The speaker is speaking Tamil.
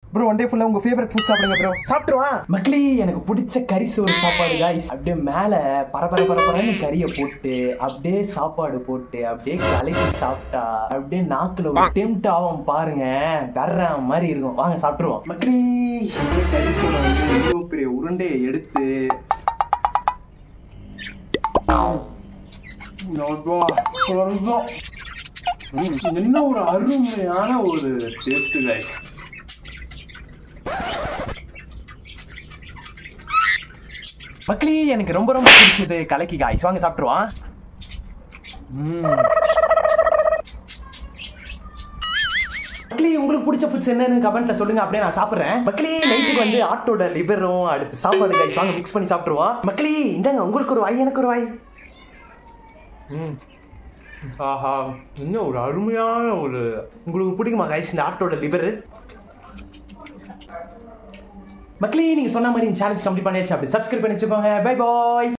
ப்ரோ ஒன் டே ஃபுல்லா உங்க ஃபேவரட் ஃபுட் சாப்பிடுங்க ப்ரோ சாப்பிட்டுருவான் மக்களே எனக்கு பிடிச்ச கறி சோறு சாப்பாடு guys அப்படியே மேல பரபர பரபரன்னு கறியை போட்டு அப்படியே சாப்பாடு போட்டு அப்படியே கலக்கி சாப்பிட்டா அப்படியே நாக்குல ஒரு டெம்ட் ஆகும் பாருங்க வர்ற மாதிரி இருக்கும் வாங்க சாப்பிட்டுருவோம் மக்களே இந்த கறி சோளை வந்து இவ்வளோ பெரிய உருண்டையை எடுத்து அப்பா, சொர்க்கம். ம், என்ன ஒரு அருமையான ஒரு டேஸ்ட் கைஸ் மக்களே எனக்கு ரொம்ப ரொம்ப பிடிச்சது கலக்கி காய்ஸ் வாங்க சாப்பிட்டுருவான் மக்களே உங்களுக்கு பிடிச்ச ஃபுட்ஸ் என்னன்னு கமெண்ட்ல சொல்லுங்க அப்படியே நான் சாப்பிடுறேன் மக்களே நைட்டுக்கு வந்து ஆட்டோட லிவரும் அடுத்து சாப்பாடு கைஸ் வாங்க மிக்ஸ் பண்ணி சாப்பிட்டுருவோம் மக்களே இந்தாங்க உங்களுக்கு ஒரு வாய் எனக்கு ஒரு வாய் ஆஹா இன்னும் ஒரு அருமையான ஒரு உங்களுக்கு பிடிக்குமா கைஸ் இந்த ஆட்டோட லிவர் மக்களே நீங்க சொன்ன மாதிரி சேலஞ்ச் கம்ப்ளீட் பண்ணியாச்சு அப்படி சப்ஸ்கிரைப் பண்ணி வச்சுக்கோங்க பை பாய்